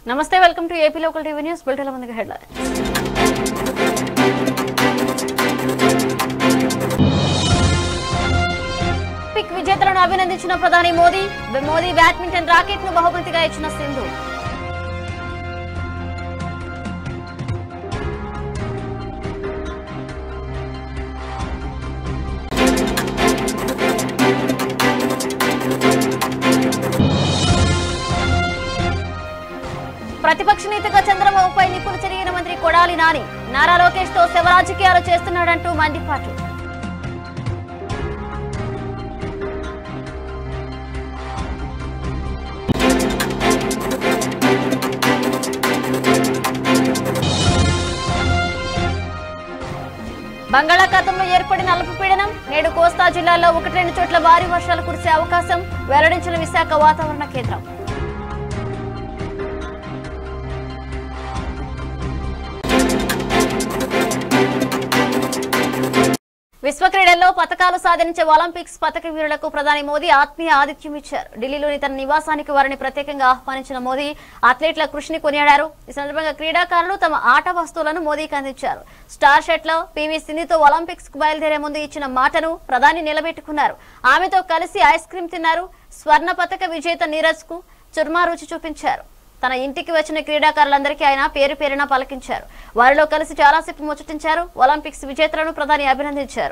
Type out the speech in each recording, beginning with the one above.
నమస్తే welcome to AP local TV news bulletin ముందుగా headlines Olympic విజేతలను అభినందించిన ప్రధాని మోదీ మోదీ బ్యాడ్మింటన్ రాకెట్ ను బహుమతిగా ఇచ్చిన సింధు ప్రతిపక్ష నేతగా చంద్రబాబుపై నిప్పులు చెరిగిన మంత్రి కొడాలి నాని నారా లోకేష్ తో శివరాజకీయాలు చేస్తున్నాడంటూ మండిపాటు బంగాళాఖాతంలో ఏర్పడిన అల్పపీడనం నేడు కోస్తా జిల్లాల్లో ఒకటి రెండు చోట్ల భారీ వర్షాలు కురిసే అవకాశం వెల్లడించిన విశాఖ వాతావరణ కేంద్రం విశ్వ క్రీడల్లో పథకాలు సాధించే ఒలింపిక్స్ పథక వీరులకు ప్రధాని మోదీ ఆత్మీయ ఆతిథ్యం ఇచ్చారు ఢిల్లీలోని తన నివాసానికి వారిని ప్రత్యేకంగా ఆహ్వానించిన మోదీ అథ్లెట్ల కృషిని కొనియాడారు ఈ సందర్భంగా క్రీడాకారులు తమ ఆట వస్తువులను మోదీకి అందించారు స్టార్ షెట్లో పీవీ సింధుతో ఒలింపిక్స్ కు బయలుదేరే ముందు ఇచ్చిన మాటను ప్రధాని నిలబెట్టుకున్నారు ఆమెతో కలిసి ఐస్ క్రీం తిన్నారు స్వర్ణ పథక విజేత నీరజ్ కు చుర్మా రుచి చూపించారు తన ఇంటికి వచ్చిన క్రీడాకారులందరికీ ఆయన పేరు పేరున పలకించారు వారిలో కలిసి చాలాసేపు ముచ్చటించారు ఒలింపిక్స్ విజేతలను ప్రధాని అభినందించారు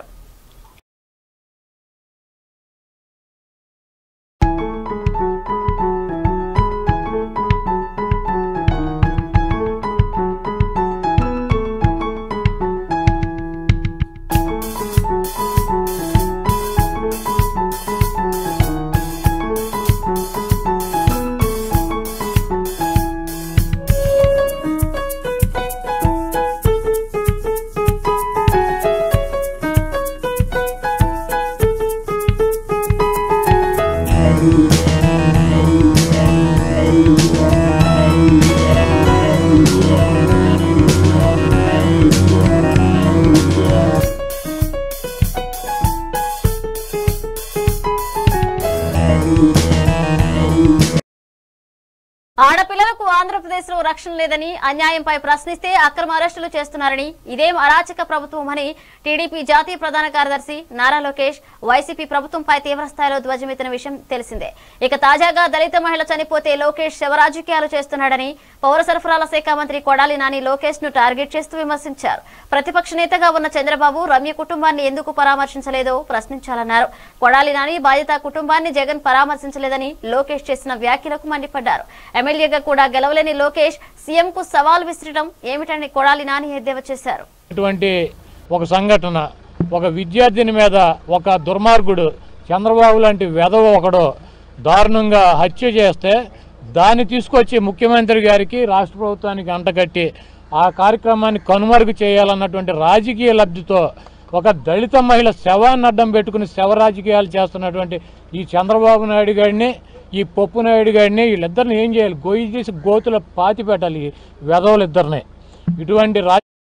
ఆడపిల్లలకు ఆంధ్రప్రదేశ్ లో రక్షణ లేదని అన్యాయంపై ప్రశ్నిస్తే అక్రమ అరెస్టులు చేస్తున్నారని ఇదేం అరాచక ప్రభుత్వమని టీడీపీ జాతీయ ప్రధాన కార్యదర్శి నారా లోకేష్ వైసీపీ ప్రభుత్వంపై తీవ్రస్థాయిలో ధ్వజమెత్తిన విషయం తెలిసిందే ఇక తాజాగా దళిత మహిళ చనిపోతే లోకేష్ శవరాజకీయాలు చేస్తున్నాడని పౌర సరఫరాల శాఖ మంత్రి కొడాలి నాని లోకేష్ ను టార్గెట్ చేస్తూ విమర్శించారు ప్రతిపక్ష నేతగా ఉన్న చంద్రబాబు రమ్య కుటుంబాన్ని ఎందుకు పరామర్శించలేదో ప్రశ్నించాలన్నారు కొడాలి నాని బాధిత కుటుంబాన్ని జగన్ పరామర్శించలేదని లోకేష్ చేసిన వ్యాఖ్యలకు మండిపడ్డారు ఎమ్మెల్యేగా కూడా గెలవలేని లోకేష్ సీఎం కు సవాల్ విసిరడం ఏమిటని కొడాలి నాని ఎద్దేవా చేశారు ఇటువంటి ఒక సంఘటన ఒక విద్యార్థిని మీద ఒక దుర్మార్గుడు చంద్రబాబు లాంటి వెధవ ఒకడు దారుణంగా హత్య చేస్తే దాన్ని తీసుకొచ్చి ముఖ్యమంత్రి గారికి రాష్ట్ర ప్రభుత్వానికి అంటగట్టి ఆ కార్యక్రమాన్ని కనుమరుగు చేయాలన్నటువంటి రాజకీయ లబ్ధితో ఒక దళిత మహిళ శవాన్ని అడ్డం పెట్టుకుని శవ రాజకీయాలు చేస్తున్నటువంటి ఈ చంద్రబాబు నాయుడు గారిని ఈ పప్పు నాయుడు గారిని వీళ్ళిద్దరిని ఏం చేయాలి గొయ్యి తీసి గోతుల పాతి పెట్టాలి ఈ వెధవలిద్దరిని ఇటువంటి రా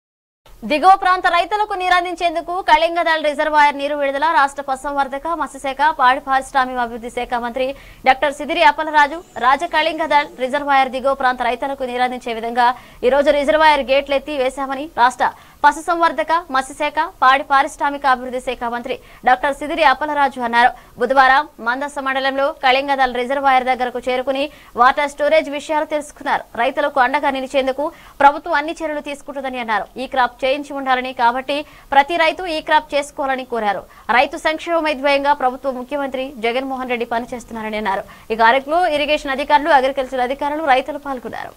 దిగువ ప్రాంత రైతులకు నీరందించేందుకు కళింగదల్ రిజర్వాయర్ నీరు విడుదల రాష్ట్ర పశుసంవర్ధక మత్స్యశాఖ పాడి పారిశ్రామిక అభివృద్ధి శాఖ మంత్రి డాక్టర్ సిదిరి అప్పలరాజు రాజ కళింగదల్ రిజర్వాయర్ దిగువ ప్రాంత రైతులకు నీరందించే విధంగా ఈ రోజు రిజర్వాయర్ గేట్లు ఎత్తి వేశామని రాష్ట్ర పశుసంవర్ధక మత్స్యశాఖ పాడి పారిశ్రామిక అభివృద్ధి శాఖ మంత్రి డాక్టర్ సిదిరి అప్పలరాజు అన్నారు బుధవారం మందస మండలంలో కళింగదల్ రిజర్వాయర్ దగ్గరకు చేరుకుని వాటర్ స్టోరేజ్ విషయాలు తెలుసుకున్నారు రైతులకు అండగా నిలిచేందుకు ప్రభుత్వం అన్ని చర్యలు తీసుకుంటుందని అన్నారు ఈ క్రాప్ చేయించి ఉండాలని కాబట్టి ప్రతి రైతు ఈ క్రాప్ చేసుకోవాలని కోరారు రైతు సంక్షేమ ధ్యేయంగా ప్రభుత్వం ముఖ్యమంత్రి జగన్మోహన్ రెడ్డి పనిచేస్తున్నారని అన్నారు ఈ కార్యక్రమంలో ఇరిగేషన్ అధికారులు అగ్రికల్చర్ అధికారులు రైతులు పాల్గొన్నారు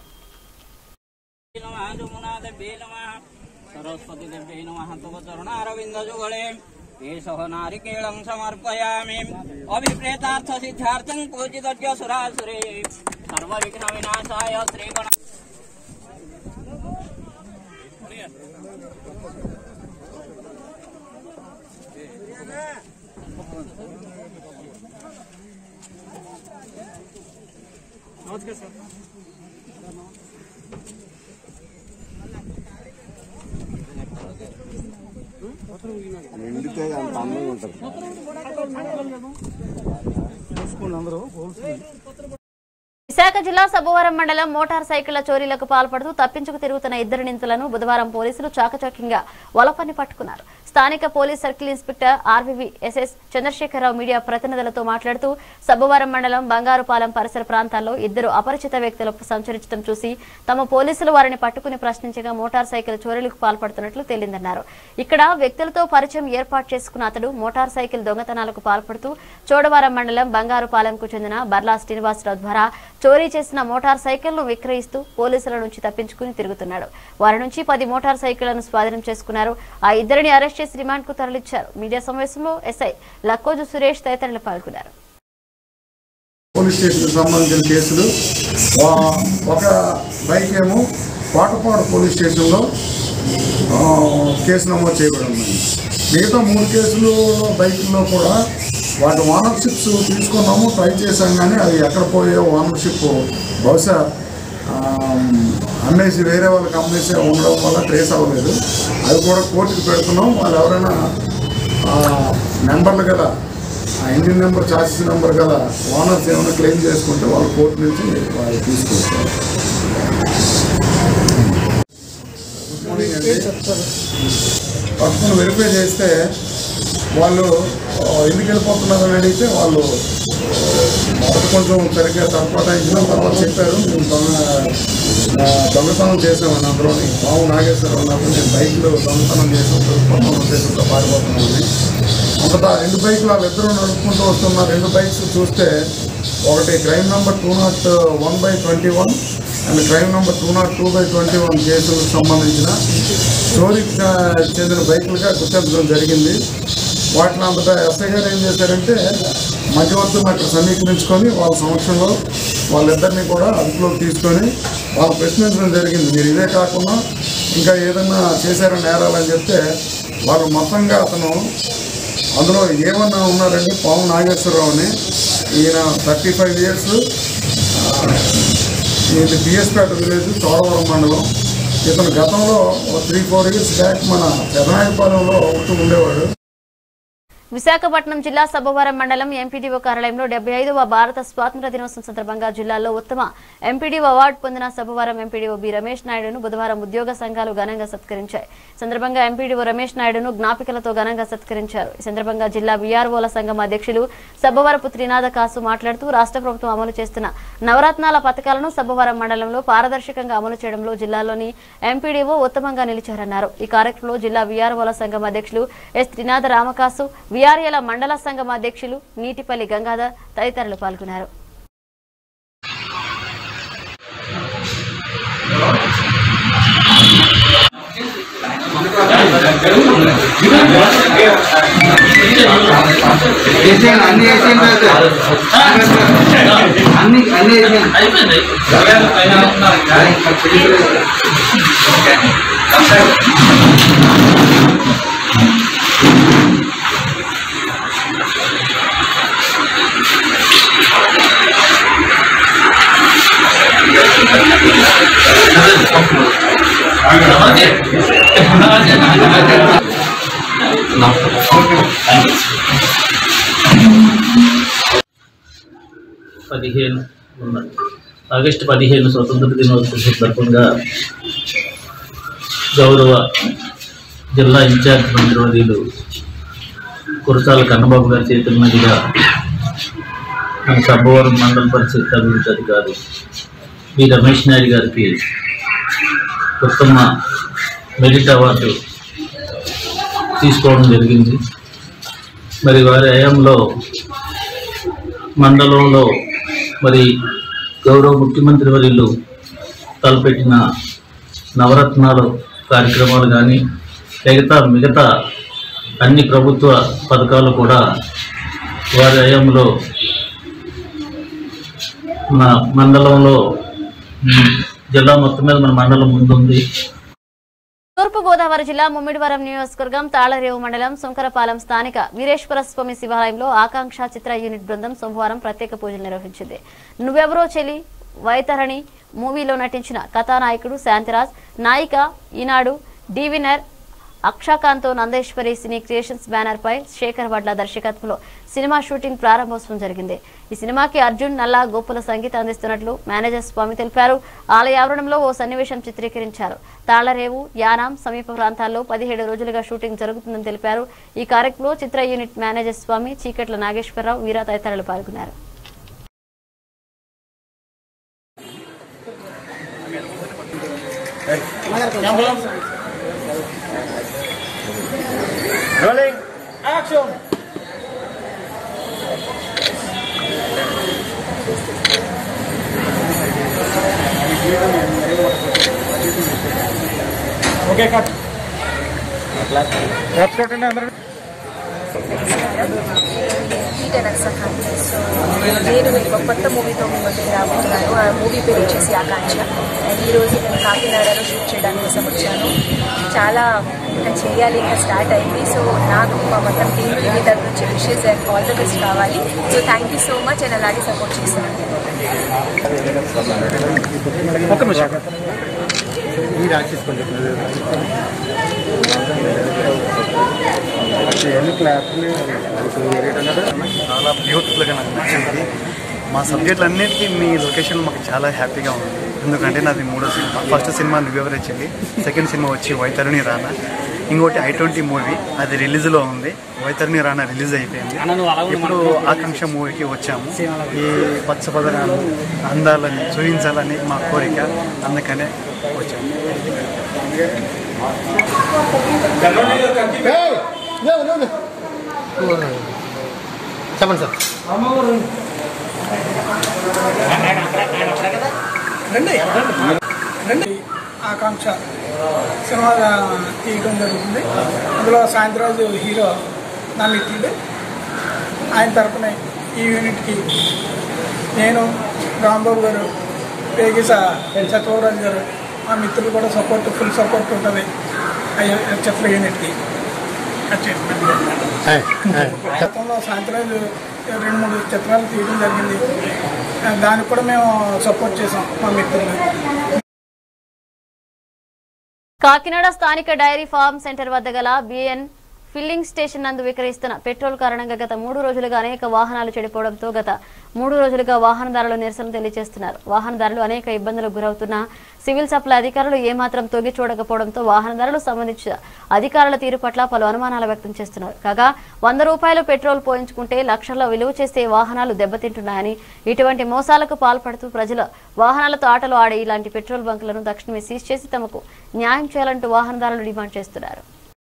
नमः जमुनादेव्यै नमः सरस्वतीदेव्यै नमः तव चरणारविन्दजुगळे केशव नारिकेळं समर्पयामि अभिप्रेतार्थसिद्धार्थं पूजितज्ञ सुरासुरे सर्वविघ्नविनाशाय श्रीगण నిండితే అంత అందంగా ఉంటుంది చూసుకోండి అందరూ విశాఖ జిల్లా సబ్బవరం మండలం మోటార్ సైకిళ్ల చోరీలకు పాల్పడుతూ తప్పించుకు తిరుగుతున్న ఇద్దరు నిందితులను బుధవారం పోలీసులు చాకచక్యంగా వలపని పట్టుకున్నారు స్థానిక police circle inspector R V V S S Chandrasekhararao media ప్రతినిధులతో మాట్లాడుతూ సబ్బవరం మండలం బంగారుపాలెం పరిసర ప్రాంతాల్లో ఇద్దరు అపరిచిత వ్యక్తులు సంచరించడం చూసి తమ పోలీసులు వారిని పట్టుకుని ప్రశ్నించగా మోటార్ సైకిల్ చోరీలకు పాల్పడుతున్నట్లు తేలిందన్నారు ఇక్కడ వ్యక్తులతో పరిచయం ఏర్పాటు చేసుకున్న అతడు మోటార్ సైకిల్ దొంగతనాలకు పాల్పడుతూ చోడవరం మండలం బంగారుపాలెంకు చెందిన బర్లా శ్రీనివాసరావు ద్వారా చోరీ చేసిన మోటార్ సైకిల్ ను విక్రయిస్తూ పోలీసుల నుంచి తప్పించుకుని తిరుగుతున్నాడు వారి నుంచి పది మోటార్ సైకిళ్లను స్వాధీనం చేసుకున్నారు ఆ ఇద్దరిని అరెస్ట్ చేసి రిమాండ్ కు తరలించారు మీడియా సమావేశంలో ఎస్ఐ లక్కోజు సురేష్ తదితరులు పాల్గొన్నారు పోలీస్ స్టేషన్కి సంబంధించిన కేసులు ఆ, ఒక బైక్ ఏమో కోటపాడు పోలీస్ స్టేషన్లో ఆ, కేసు నమోదు చేయబడి ఉన్నాయి మిగతా మూడు కేసులు బైకుల్లో కూడా వాటి ఓనర్షిప్స్ తీసుకున్నాము ట్రై చేశాం కానీ అవి ఎక్కడ పోయే ఓనర్షిప్ బహుశా ఆ, అమ్మేసి వేరే వాళ్ళకి అమ్మేసి ఉండడం వల్ల ట్రేస్ అవ్వలేదు అవి కూడా కోర్టుకి పెడుతున్నాం వాళ్ళు ఎవరైనా ఆ, నెంబర్లు గల ఆ ఇంజిన్ నెంబర్ చార్జెస్ నెంబర్ గల ఓనర్స్ ఏమైనా క్లెయిమ్ చేసుకుంటే వాళ్ళు కోర్టు నుంచి వాళ్ళు తీసుకొస్తారు పట్టుకుని వెరిఫై చేస్తే వాళ్ళు ఆ, ఎందుకు వెళ్ళిపోతున్నారని అడిగితే వాళ్ళు మొదట కొంచెం సరిగ్గా తప్పటాయించిన తర్వాత చెప్పారు మేము దొంగ ఆ, దొంగతనం చేసామని అందులోని బాబు నాగేశ్వరరావు అన్నప్పుడు నేను బైక్లో దొంగతనం చేసాం మొత్తం ఉద్దేశంతో పారిపోతున్నామని అంతటా రెండు బైక్లు వాళ్ళిద్దరూ నడుపుకుంటూ వస్తున్న రెండు బైక్స్ చూస్తే ఒకటి crime number two nought one by twenty one and crime number two nought two by twenty one కేసులకు సంబంధించిన చోరీకి చ- చెందిన బైకులుగా గుర్తించడం జరిగింది వాటిని అంతటా ఎస్ఐ గారు ఏం చేశారంటే మధ్యవర్తులను అక్కడ సమీకరించుకొని వాళ్ళ సమక్షంలో వాళ్ళిద్దరిని కూడా అదుపులోకి తీసుకొని వాళ్ళు ప్రశ్నించడం జరిగింది మీరు ఇదే కాకుండా ఇంకా ఏదైనా చేశారని నేరాలని చెప్తే వాళ్ళు మొత్తంగా అతను అందులో ఏమన్నా ఉన్నారంటే పాము నాగేశ్వరరావుని ఈయన థర్టీ ఫైవ్ ఇయర్స్ ఇది బిఎస్పేట విలేజ్ చోడవరం మండలం ఇతను గతంలో త్రీ ఫోర్ ఇయర్స్ బ్యాక్ మన పెదనాయపాలెంలో ఉంటూ ఉండేవాడు విశాఖపట్నం జిల్లా సబ్బవరం మండలం ఎంపీడీఓ కార్యాలయంలో డెబ్బై ఐదవ భారత స్వాతంత్ర దినోత్సవం సందర్భంగా జిల్లాలో ఉత్తమ ఎంపీడీఓ అవార్డు పొందిన సబ్బవరం ఎంపీడీఓ బి రమేష్ నాయుడును బుధవారం ఉద్యోగ సంఘాలు ఘనంగా సత్కరించాయి ఈ సందర్భంగా ఎంపీడీఓ రమేష్ నాయుడును జ్ఞాపికలతో ఘనంగా సత్కరించారు ఈ సందర్భంగా జిల్లా బీఆర్ఓల సంఘం అధ్యక్షులు సబ్బవరపు త్రినాథ కాసు మాట్లాడుతూ రాష్ట్ర ప్రభుత్వం అమలు చేస్తున్న నవరత్నాల పథకాలను సబ్బవరం మండలంలో పారదర్శకంగా అమలు చేయడంలో జిల్లాలోని ఎంపీడీఓ ఉత్తమంగా నిలిచారన్నారు ఈ కార్యక్రమంలో జిల్లా వీఆర్ఓల సంఘం అధ్యక్షులు ఎస్ త్రినాథ రామకాసు వీఆర్ఏల మండల సంఘం అధ్యక్షులు నీటిపల్లి గంగాధర్ తదితరులు పాల్గొన్నారు వేసేయండి అన్ని వేసేయండి అన్ని అన్ని వేసేయండి పదిహేను ఉన్న ఆగస్టు పదిహేను స్వతంత్ర దినోత్సవం సందర్భంగా గౌరవ జిల్లా ఇన్ఛార్జ్ మంత్రివర్యులు కురసాల కన్నబాబు గారి చేతుల మీదుగా మన సబ్బవరం మండల పరిషత్ అభివృద్ధి అధికారి బి రమేష్ నాయుడు గారికి ఉత్తమ మెరిట్ అవార్డు తీసుకోవడం జరిగింది మరి వారి హయాంలో మండలంలో మరి గౌరవ ముఖ్యమంత్రి వర్యులు తలపెట్టిన నవరత్నాలు కార్యక్రమాలు కానీ మిగతా మిగతా అన్ని ప్రభుత్వ పథకాలు కూడా వారి హయాంలో మన మండలంలో ఉమ్, జిల్లా మొత్తం మీద మన మండలం ముందుంది తూర్పు గోదావరి జిల్లా ముమ్మిడివరం నియోజకవర్గం తాళరేవు మండలం సుంకరపాలెం స్థానిక వీరేశ్వర స్వామి శివాలయంలో ఆకాంక్ష చిత్ర యూనిట్ బృందం సోమవారం ప్రత్యేక పూజలు నిర్వహించింది నువ్వెవరో చెలి వైతరణి మూవీలో నటించిన కథానాయకుడు శాంతిరాజ్ నాయిక ఈనాడు డివినర్ Akshakanth Nandeshwari cine creations banner పై శేఖర్ వడ్ల దర్శకత్వంలో సినిమా షూటింగ్ ప్రారంభోత్సవం జరిగింది ఈ సినిమాకి అర్జున్ నల్లా గోపుల సంగీతం అందిస్తున్నట్లు మేనేజర్ స్వామి తెలిపారు ఆలయ ఆవరణంలో ఓ సన్నివేశం చిత్రీకరించారు తాళ్లరేవు యానాం సమీప ప్రాంతాల్లో పదిహేడు రోజులుగా షూటింగ్ జరుగుతుందని తెలిపారు ఈ కార్యక్రమంలో చిత్ర యూనిట్ మేనేజర్ స్వామి చీకట్ల నాగేశ్వరరావు వీరా తదితరులు పాల్గొన్నారు పీటర్ అక్సఖాన్ సో నేను ఒక కొత్త మూవీతో మీ వద్దకు రాబోతున్నాను ఆ మూవీ పేరు వచ్చేసి ఆకాంక్ష అండ్ ఈరోజు నేను కాకినాడలో షూట్ చేయడానికి కోసం వచ్చాను చాలా ఇంకా చేయాలి ఇంకా స్టార్ట్ అయింది సో నాకు మా మొత్తం టీం మీ తరఫు నుంచి wishes and all the best కావాలి so thank you so much and అలాగే సపోర్ట్ చేస్తున్నాను చాలా బ్యూటిఫుల్గా నాకు నచ్చింది మా సబ్జెక్టులు అన్నిటికీ మీ లొకేషన్ మాకు చాలా హ్యాపీగా ఉంది ఎందుకంటే నాది మూడో సినిమా ఫస్ట్ సినిమా నువ్వెవరు వచ్చింది సెకండ్ సినిమా వచ్చి వైతరుని రానా ఇంకోటి ఐ ట్వంటీ మూవీ అది రిలీజ్లో ఉంది వైతరుని రానా రిలీజ్ అయిపోయింది ఇప్పుడు ఆకాంక్ష మూవీకి వచ్చాము ఈ పచ్చ పదనాలు అందాలని చూపించాలని మా కోరిక అందుకనే వచ్చాము ఆకాంక్ష సినిమా తీయడం జరుగుతుంది అందులో సాయంత్రరాజు హీరో నన్ను ఎత్తిండు ఆయన తరపున ఈ యూనిట్కి నేను రాంబాబు గారు పేగిస చత్వరాజు గారు మా మిత్రులు కూడా సపోర్ట్ ఫుల్ సపోర్ట్ ఉంటుంది అయ్యో చెట్ల యూనిట్కి గతంలో సాయంత్రాలు రెండు మూడు చిత్రాలు తీయడం జరిగింది దానికి కూడా మేము సపోర్ట్ చేసాం మా మిత్రులు కాకినాడ స్థానిక డైరీ ఫార్మ్ సెంటర్ వద్ద గల బిఎన్ ఫిల్లింగ్ స్టేషన్ నందు విక్రయిస్తున్న పెట్రోల్ కారణంగా గత మూడు రోజులుగా అనేక వాహనాలు చెడిపోవడంతో గత మూడు రోజులుగా వాహనదారులు నిరసన తెలియజేస్తున్నారు వాహనదారులు అనేక ఇబ్బందులకు గురవుతున్న సివిల్ సప్లై అధికారులు ఏమాత్రం తొగి చూడకపోవడంతో వాహనదారులు సంబంధించిన అధికారుల తీరు పట్ల పలు అనుమానాలు వ్యక్తం చేస్తున్నారు కాగా వంద రూపాయలు పెట్రోల్ పోయించుకుంటే లక్షల్లో విలువ చేసే వాహనాలు దెబ్బతింటున్నాయని ఇటువంటి మోసాలకు పాల్పడుతూ ప్రజల వాహనాలతో ఆటలు ఆడి ఇలాంటి పెట్రోల్ బంకులను తక్షణమే సీజ్ చేసి తమకు న్యాయం చేయాలంటూ వాహనదారులు డిమాండ్ చేస్తున్నారు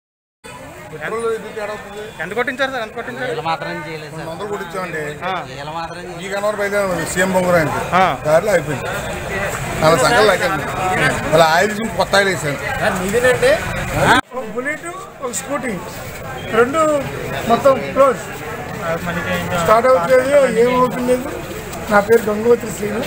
ఎంత కొట్టించారు సార్ ఎంత కొట్టించారు మాత్రం చేయలేదు రెండు వందలు కొట్టించామండి ఇలా మాత్రం ఈ కనవర్ బయలుదేరి సీఎం బొంగురా అంటే దారిలో అయిపోయింది అలా సంఘాలు లాగాను అలా ఆయిల్ చూసి కొత్త ఆయిల్ వేసాను ఒక బుల్లెట్ ఒక స్కూటీ రెండు మొత్తం క్లోజ్ స్టార్ట్ అవుతుంది ఏమవుతుంది నా పేరు గంగోత్రి శ్రీను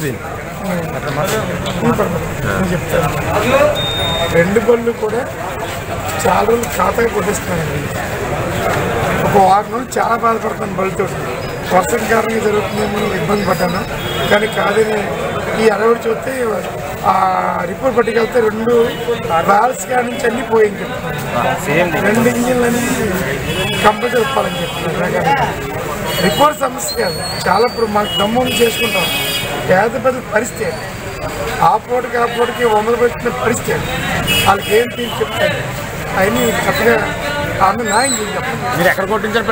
నేను చెప్తాను రెండు బళ్ళు కూడా చాలా రోజులు ఖాతాగా కొట్టేస్తున్నాను ఒక వారం రోజులు చాలా బాధపడుతున్నాను బళ్ళతో వర్షం కారణంగా జరుగుతుందేమో ఇబ్బంది పడ్డాను కానీ కాదని ఈ అరవై చూస్తే ఆ రిపోర్ట్ పట్టుకెళ్తే రెండు బాల్స్ కాడి నుంచి అన్ని పోయింది చెప్తున్నాను రెండు ఇంజిన్లు అన్ని కంపల్సరీ ఒప్పాలని చెప్తున్నాను రిపోర్ట్ సమస్య కాదు చాలా ఇప్పుడు మాకు దమ్మం చేసుకుంటాం పేద పెద్ద పరిస్థితి అది. ఆ పూటకి ఆ పూటకి వందలు పెట్టిన పరిస్థితి అది. వాళ్ళకి ఏం తీసి చెప్తాను అవన్నీ చక్కగా ఆమె న్యాయం చేసి చెప్పండి మీరు ఎక్కడ కొట్టించారు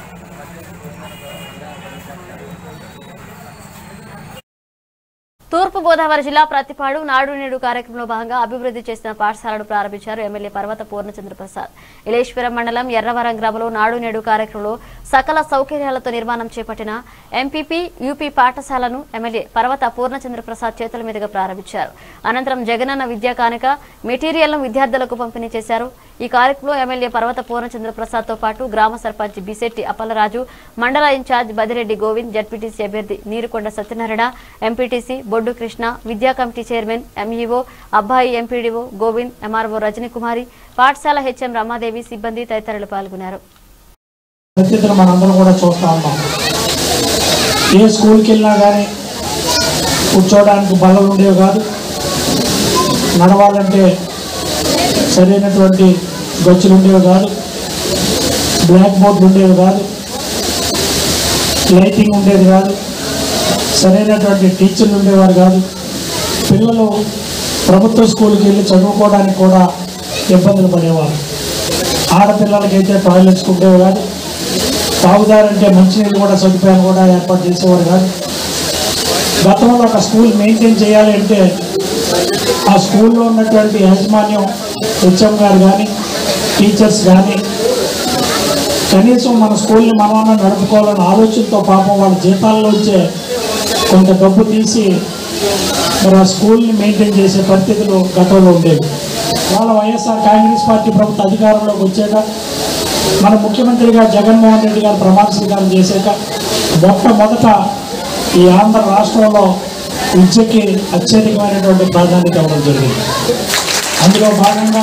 తూర్పు తూర్పుగోదావరి జిల్లా ప్రతిపాడు నాడు నేడు కార్యక్రమంలో భాగంగా అభివృద్ధి చేసిన పాఠశాలను ప్రారంభించారు ఎమ్మెల్యే పర్వత పూర్ణచంద్ర ప్రసాద్ ఇలేశ్వరం మండలం ఎర్రవరం గ్రామంలో నాడు నేడు కార్యక్రమంలో సకల సౌకర్యాలతో నిర్మాణం చేపట్టిన ఎంపీపీ యూపీ పాఠశాలను ఎమ్మెల్యే పర్వత పూర్ణచంద్ర ప్రసాద్ చేతుల మీదుగా ప్రారంభించారు అనంతరం జగనన్న విద్యా కానుక మెటీరియల్ను విద్యార్థులకు పంపిణీ చేశారు ఈ కార్యక్రమంలో ఎమ్మెల్యే పర్వత పూర్ణచంద్ర ప్రసాద్ తో పాటు గ్రామ సర్పంచ్ బిశెట్టి అప్పలరాజు మండల ఇన్ఛార్జ్ బదిరెడ్డి గోవింద్ జడ్పీటీసీ అభ్యర్థి నీరుకొండ సత్యనారాయణ ఎంపీటీసీ బొడ్డు కృష్ణ విద్యా కమిటీ చైర్మన్ ఎంఈఓ అబ్బాయి ఎంపీడీఓ గోవింద్ ఎంఆర్ఓ రజనీ కుమారి పాఠశాల హెచ్ఎం రమాదేవి సిబ్బంది తదితరులు పాల్గొన్నారు పరిస్థితులు మనందరం కూడా చూస్తూ ఉన్నాం ఏ స్కూల్కి వెళ్ళినా కానీ కూర్చోవడానికి బల్లలు ఉండేవి కాదు నడవాలంటే సరైనటువంటి గచ్చులు ఉండేవి కాదు బ్లాక్ బోర్డులు ఉండేవి కాదు లైటింగ్ ఉండేది కాదు సరైనటువంటి టీచర్లు ఉండేవారు కాదు పిల్లలు ప్రభుత్వ స్కూల్కి వెళ్ళి చదువుకోవడానికి కూడా ఇబ్బందులు పడేవారు ఆడపిల్లలకైతే టాయిలెట్స్ ఉండేవి కాదు తాగుదారంటే మంచినీళ్ళు కూడా సదుపాయాలు కూడా ఏర్పాటు చేసేవారు కాదు గతంలో ఒక స్కూల్ మెయింటైన్ చేయాలి అంటే ఆ స్కూల్లో ఉన్నటువంటి యాజమాన్యం హెచ్ఎం గారు కానీ టీచర్స్ కానీ కనీసం మన స్కూల్ని మనమన్నా నడుపుకోవాలన్న ఆలోచనతో పాపం వాళ్ళ జీతాల్లోంచే కొంత డబ్బు తీసి మరి ఆ స్కూల్ని మెయింటైన్ చేసే పరిస్థితులు గతంలో ఉండేవి వాళ్ళ వైఎస్ఆర్ కాంగ్రెస్ పార్టీ ప్రభుత్వ అధికారంలోకి వచ్చాక మన ముఖ్యమంత్రిగా జగన్మోహన్ రెడ్డి గారు ప్రమాణ స్వీకారం చేశాక మొట్టమొదట ఈ ఆంధ్ర రాష్ట్రంలో విద్యకి అత్యధికమైనటువంటి ప్రాధాన్యత ఇవ్వడం జరిగింది అందులో భాగంగా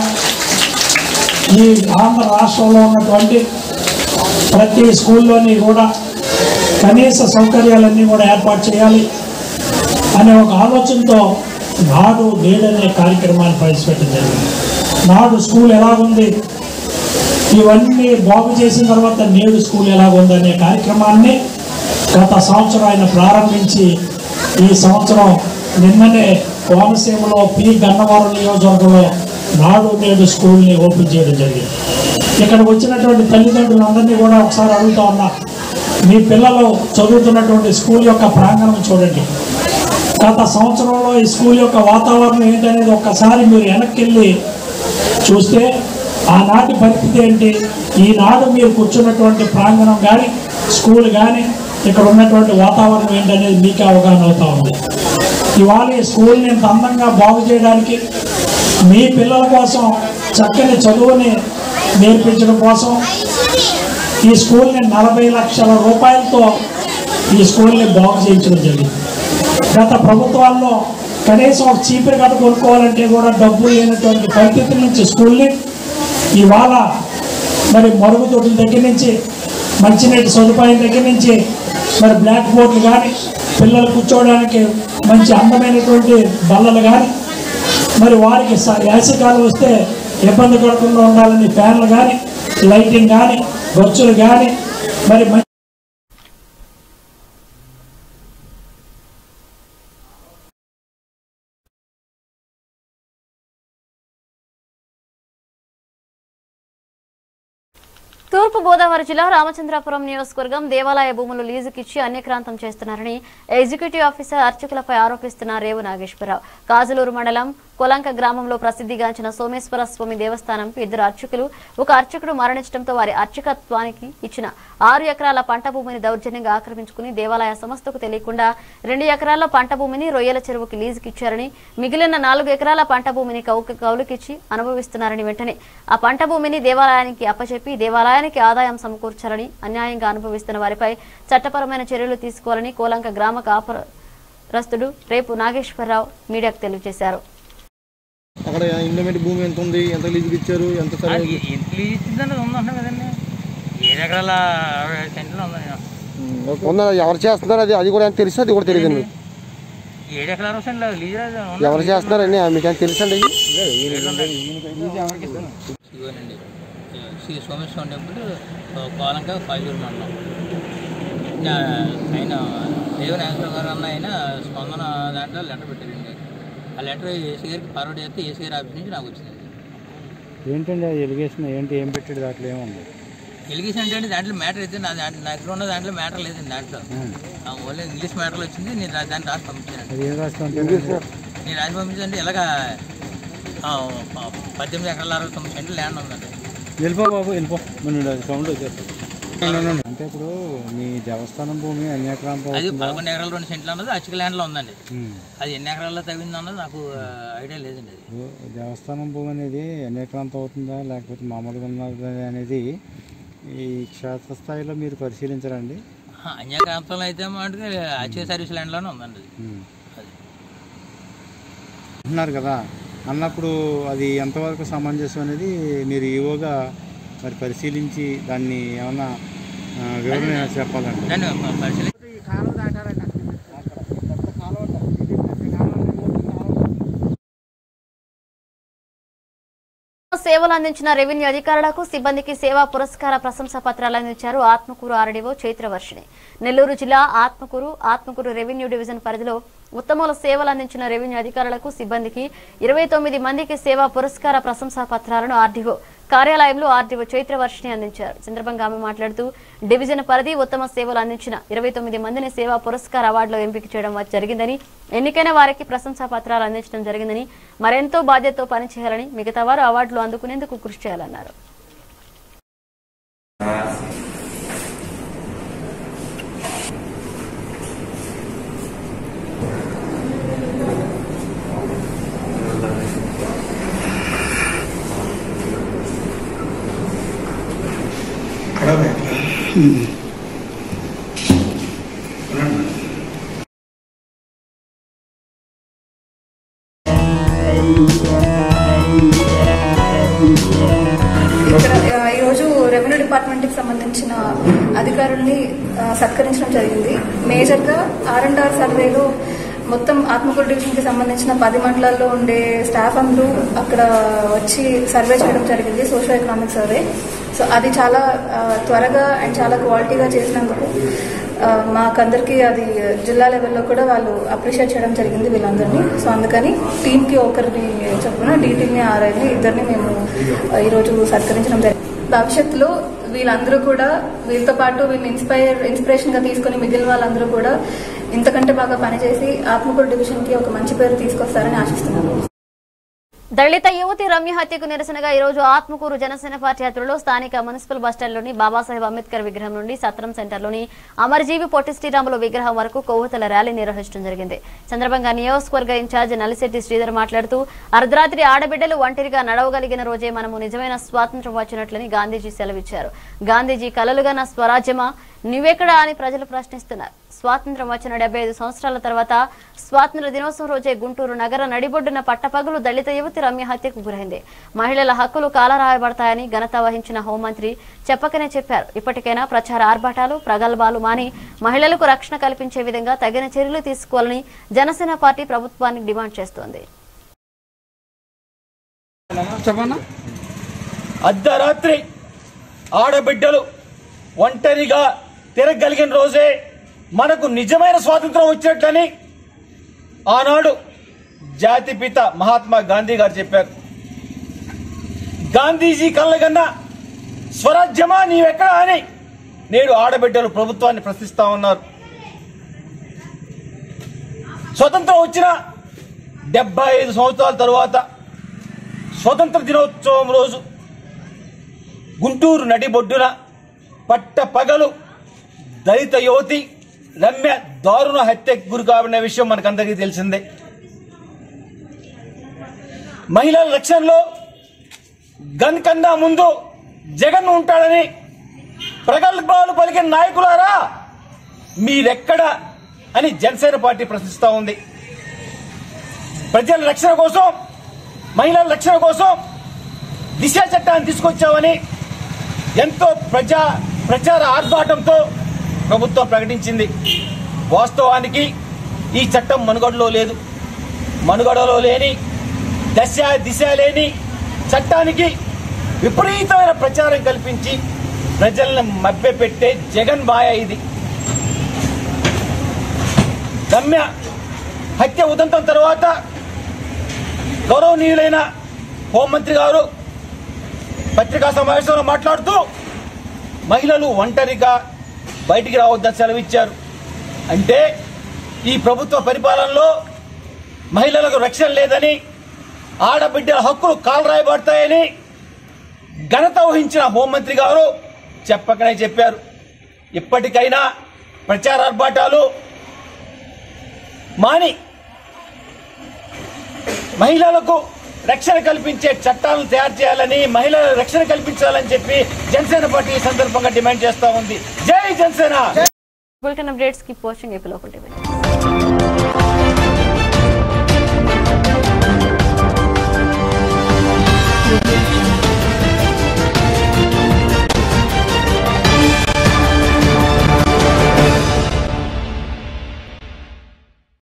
ఈ ఆంధ్ర రాష్ట్రంలో ఉన్నటువంటి ప్రతి స్కూల్లోని కూడా కనీస సౌకర్యాలన్నీ కూడా ఏర్పాటు చేయాలి అనే ఒక ఆలోచనతో నాడు నేడనే కార్యక్రమాన్ని ప్రవేశపెట్టడం జరిగింది నాడు స్కూల్ ఎలాగుంది ఇవన్నీ బాగు చేసిన తర్వాత నేడు స్కూల్ ఎలాగుందనే కార్యక్రమాన్ని గత సంవత్సరం ఆయన ప్రారంభించి ఈ సంవత్సరం నిన్ననే కోనసీమలో పి గన్నవరం నియోజకవర్గంలో నాడు నేడు స్కూల్ని ఓపెన్ చేయడం జరిగింది ఇక్కడికి వచ్చినటువంటి తల్లిదండ్రులందరినీ కూడా ఒకసారి అడుగుతా ఉన్నా మీ పిల్లలు చదువుతున్నటువంటి స్కూల్ యొక్క ప్రాంగణం చూడండి గత సంవత్సరంలో ఈ స్కూల్ యొక్క వాతావరణం ఏంటనేది ఒక్కసారి మీరు వెనక్కి వెళ్ళి చూస్తే ఆనాటి పరిస్థితి ఏంటి ఈనాడు మీరు కూర్చున్నటువంటి ప్రాంగణం కానీ స్కూల్ కానీ ఇక్కడ ఉన్నటువంటి వాతావరణం ఏంటనేది మీకే అవగాహన అవుతా ఉంది ఇవాళ ఈ స్కూల్ని ఇంత అందంగా బాగు చేయడానికి మీ పిల్లల కోసం చక్కని చదువుని నేర్పించడం కోసం ఈ స్కూల్ని నలభై లక్షల రూపాయలతో ఈ స్కూల్ని బాగు చేయించడం జరిగింది గత ప్రభుత్వాల్లో కనీసం ఒక చీపురు కట్ట కొనుక్కోవాలంటే కూడా డబ్బు లేనటువంటి పరిస్థితుల నుంచి స్కూల్ని ఇవాళ మరి మరుగుదొడ్ల దగ్గర నుంచి మంచినీటి సదుపాయం దగ్గర నుంచి మరి బ్లాక్ బోర్డులు కానీ పిల్లలు కూర్చోవడానికి మంచి అందమైనటువంటి బల్లలు కానీ మరి వారికి స- వేసవికాలం వస్తే ఇబ్బంది పడకుండా ఉండాలని ఫ్యాన్లు కానీ లైటింగ్ కానీ గొచ్చులు కానీ మరి మంచి తూర్పు గోదావరి జిల్లా రామచంద్రాపురం నియోజకవర్గం దేవాలయ భూములు లీజుకిచ్చి అన్యక్రాంతం చేస్తున్నారని ఎగ్జిక్యూటివ్ ఆఫీసర్ అర్చకులపై ఆరోపిస్తున్న రేవు నాగేశ్వరరావు కాజులూరు మండలం కొలంక గ్రామంలో ప్రసిద్ధిగాంచిన సోమేశ్వర స్వామి దేవస్థానంకు ఇద్దరు అర్చకులు ఒక అర్చకుడు మరణించడంతో వారి అర్చకత్వానికి ఇచ్చిన ఆరు ఎకరాల పంట భూమిని దౌర్జన్యంగా ఆక్రమించుకుని దేవాలయ సంస్థకు తెలియకుండా రెండు ఎకరాల పంట భూమిని రొయ్యల చెరువుకి లీజుకిచ్చారని మిగిలిన నాలుగు ఎకరాల పంట భూమిని కౌలు కౌలుకిచ్చి అనుభవిస్తున్నారని వెంటనే ఆ పంట భూమిని దేవాలయానికి అప్పచెప్పి దేవాలయానికి ఆదాయం సమకూర్చాలని అన్యాయంగా అనుభవిస్తున్న వారిపై చట్టపరమైన చర్యలు తీసుకోవాలని కోలంక గ్రామ కాపురస్తుడు రేపు నాగేశ్వరరావు మీడియాకు తెలియజేశారు అక్కడ ఇండోమెంట్ భూమి ఎంత ఉంది ఎంత లీజుకి ఇచ్చారు ఎంత సరే ఎంత లీజ్ ఇచ్చిందంటే ఉందంటున్నాం కదండి ఏడు ఎకరాల అరవై ఐదు సెంట్లు ఉందండి ఉందా ఎవరు చేస్తున్నారు అది అది కూడా తెలుసు అది కూడా తెలియదు మీకు ఏడు ఎకరాల అరవై సెంట్లు లీజ్ రాదు ఎవరు చేస్తున్నారండి మీకు ఏం తెలుసండి ఇవ్వనండి శ్రీ సోమేశ్వరం టెంపుల్ కోలంక కాజూరు మండలం ఇంకా ఆయన దేవ నాగేశ్వర గారు అన్న ఆయన స్పందన దాంట్లో లెటర్ పెట్టారండి ఆ లెటర్ ఏసీ గారికి ఫార్వర్డ్ చేస్తే ఏసీ గారి ఆఫీస్ నుంచి నాకు వచ్చింది ఏంటండి ఆ ఎలిగేషన్ ఏంటి ఏం పెట్టాడు దాంట్లో ఏముంది ఎలిగేషన్ అంటే దాంట్లో మ్యాటర్ అయితే నా దాంట్లో నా దగ్గర ఉన్న దాంట్లో మ్యాటర్ లేదండి దాంట్లో ఓన్లీ ఇంగ్లీష్ మ్యాటర్లు వచ్చింది నేను రా- దాన్ని రాసి పంపించాను అది ఏం రాష్ట్రం నేను రాసి పంపించండి ఇలాగా ఆ, ప- పద్దెనిమిది ఎకరాల అరవై తొమ్మిది సెంట్లు ల్యాండ్ ఉందండి వెళ్ళిపో బాబు వెళ్ళిపో మన సౌండ్ వచ్చేస్తుంది అంటే ఇప్పుడు మీ దేవస్థానం భూమి అన్యాక్రాంతం అది అవుతుందా? పదకొండు ఎకరాలు రెండు సెంట్లు అన్నది అచ్చుక ల్యాండ్లో ఉందండి ఉమ్. అది ఎన్ని ఎకరాల్లో తవ్వింది అన్నది నాకు ఆ, ఐడియా లేదండి అది ఇప్పుడు దేవస్థానం భూమి అనేది అన్యాక్రాంతం అవుతుందా లేకపోతే మామూలుగా ఉన్నది అనేది ఈ క్షేత్రస్థాయిలో మీరు పరిశీలించరండి ఆ, అన్యాక్రాంతంలో అయితే మటుకు అచ్చుక సర్వీస్ ల్యాండ్లోనే ఉందండి అది ఉమ్. అంటున్నారు కదా అన్నప్పుడు అది ఎంతవరకు సమంజసం అనేది మీరు ఈవోగా మరి పరిశీలించి దాన్ని ఏమన్నా ఆ, వివరణ చెప్పాలండి దాన్ని ప- పరిశీలి సేవలు అందించిన రెవెన్యూ అధికారులకు సిబ్బందికి సేవా పురస్కార ప్రశంసా పత్రాలు అందించారు ఆత్మకూరు ఆర్డీఓ చైత్రవర్షిణి నెల్లూరు జిల్లా ఆత్మకూరు ఆత్మకూరు రెవెన్యూ డివిజన్ పరిధిలో ఉత్తమల సేవలు అందించిన రెవెన్యూ అధికారులకు సిబ్బందికి ఇరవై తొమ్మిది మందికి సేవా పురస్కార ప్రశంసా పత్రాలను ఆర్డీఓ కార్యాలయంలో ఆర్డీఓ చైత్రవర్షిణి అందించారు ఈ సందర్భంగా ఆమె మాట్లాడుతూ డివిజన్ పరిధి ఉత్తమ సేవలు అందించిన ఇరవై తొమ్మిది మందిని సేవా పురస్కార అవార్డులో ఎంపిక చేయడం జరిగిందని ఎన్నికైన వారికి ప్రశంసా పత్రాలు అందించడం జరిగిందని మరెంతో బాధ్యతతో పనిచేయాలని మిగతా వారు అవార్డులు అందుకునేందుకు కృషి చేయాలన్నారు ఇక్కడ ఆ, ఈరోజు రెవెన్యూ డిపార్ట్మెంట్కి సంబంధించిన అధికారుల్ని ఆ, సత్కరించడం జరిగింది మేజర్గా ఆర్ అండ్ ఆర్ సర్వేలో మొత్తం ఆత్మకూరు డివిజన్కి సంబంధించిన పది మండలాల్లో ఉండే స్టాఫ్ అందరూ అక్కడ వచ్చి సర్వే చేయడం జరిగింది సోషల్ ఎకనామిక్ సర్వే సో అది చాలా ఆ, త్వరగా అండ్ చాలా క్వాలిటీగా చేసినందుకు ఆ, మాకందరికీ అది జిల్లా లెవెల్లో కూడా వాళ్ళు అప్రిషియేట్ చేయడం జరిగింది వీళ్ళందరినీ సో అందుకని టీంకి ఒకరిని చొప్పున డి టీమ్ని ఆర్ఐని ఇద్దరిని మేము ఆ, ఈరోజు సత్కరించడం జరిగింది భవిష్యత్తులో వీళ్ళందరూ కూడా వీళ్ళతో పాటు వీళ్ళని ఇన్స్పైర్ ఇన్స్పిరేషన్గా తీసుకొని మిగిలిన వాళ్ళందరూ కూడా ఇంతకంటే బాగా పనిచేసి ఆత్మకూరు డివిజన్కి ఒక మంచి పేరు తీసుకొస్తారని ఆశిస్తున్నాను దళిత యువతి రమ్య హత్యకు నిరసనగా ఈ రోజు ఆత్మకూరు జనసేన పార్టీ ఆధ్వర్యంలో స్థానిక మున్సిపల్ బస్టాండ్లోని బాబాసాహెబ్ అంబేద్కర్ విగ్రహం నుండి సత్రం సెంటర్లోని అమరజీవి పొట్టి శ్రీరాములు విగ్రహం వరకు కొవ్వొత్తుల ర్యాలీ నిర్వహించడం జరిగింది సందర్భంగా నియోజకవర్గ ఇన్ఛార్జ్ నలిశెట్టి శ్రీధర్ మాట్లాడుతూ అర్ధరాత్రి ఆడబిడ్డలు ఒంటరిగా నడవగలిగిన రోజే మనము నిజమైన స్వాతంత్ర్యం వచ్చినట్లని గాంధీజీ సెలవిచ్చారు గాంధీజీ కలలుగా నా స్వరాజ్యమా నువ్వెక్కడా అని ప్రజలు ప్రశ్నిస్తున్నారు స్వాతంత్ర్యం వచ్చిన డెబ్బై ఐదు సంవత్సరాల తర్వాత స్వాతంత్ర దినోత్సవం రోజే గుంటూరు నగర నడిబొడ్డున పట్టపగలు దళిత యువతి రమ్య హత్యకు గురైంది మహిళల హక్కులు కాలరాయబడతాయని ఘనత వహించిన హోంమంత్రి చెప్పకనే చెప్పారు ఇప్పటికైనా ప్రచార ఆర్భాటాలు ప్రగల్భాలు మాని మహిళలకు రక్షణ కల్పించే విధంగా తగిన చర్యలు తీసుకోవాలని జనసేన పార్టీ ప్రభుత్వాన్ని డిమాండ్ చేస్తోంది చెప్పన్నా అర్ధరాత్రి ఆడబిడ్డలు ఒంటరిగా తిరగలిగిన రోజే మనకు నిజమైన స్వాతంత్రం వచ్చినట్లని ఆనాడు జాతిపిత మహాత్మా గాంధీ గారు చెప్పారు గాంధీజీ కళ్ళగన్నా స్వరాజ్యమా నీవెక్కడా అని నేడు ఆడబిడ్డలు ప్రభుత్వాన్ని ప్రశ్నిస్తా ఉన్నారు స్వతంత్రం వచ్చిన డెబ్బై ఐదు సంవత్సరాల తరువాత స్వతంత్ర దినోత్సవం రోజు గుంటూరు నడిబొడ్డున పట్ట పగలు దళిత యువతి రమ్య దారుణ హత్యకు గురి కాబడిన విషయం మనకందరికీ తెలిసిందే మహిళల రక్షణలో గన్ కన్నా ముందు జగన్ ఉంటాడని ప్రగల్భాలు పలికిన నాయకులారా మీరెక్కడ అని జనసేన పార్టీ ప్రశ్నిస్తా ఉంది ప్రజల రక్షణ కోసం మహిళల రక్షణ కోసం దిశ చట్టాన్ని తీసుకొచ్చామని ఎంతో ప్రజా ప్రచార ఆర్భాటంతో ప్రభుత్వం ప్రకటించింది వాస్తవానికి ఈ చట్టం మనుగడలో లేదు మనుగడలో లేని దశ దిశ లేని చట్టానికి విపరీతమైన ప్రచారం కల్పించి ప్రజలను మభ్యపెట్టే జగన్ మాయ ఇది రమ్య హత్య ఉదంతం తర్వాత గౌరవనీయులైన హోంమంత్రి గారు పత్రికా సమావేశంలో మాట్లాడుతూ మహిళలు ఒంటరిగా బయటికి రావద్దని సెలవిచ్చారు అంటే ఈ ప్రభుత్వ పరిపాలనలో మహిళలకు రక్షణ లేదని ఆడబిడ్డల హక్కులు కాలరాయబడతాయని ఘనత వహించిన హోంమంత్రి గారు చెప్పకనే చెప్పారు ఇప్పటికైనా ప్రచారార్భాటాలు మాని మహిళలకు రక్షణ కల్పించే చట్టాలను తయారు చేయాలని మహిళలకు రక్షణ కల్పించాలని చెప్పి జనసేన పార్టీ ఈ సందర్భంగా డిమాండ్ చేస్తా ఉంది జై Janasena bulletin updates keep watching AP local TV Thank you.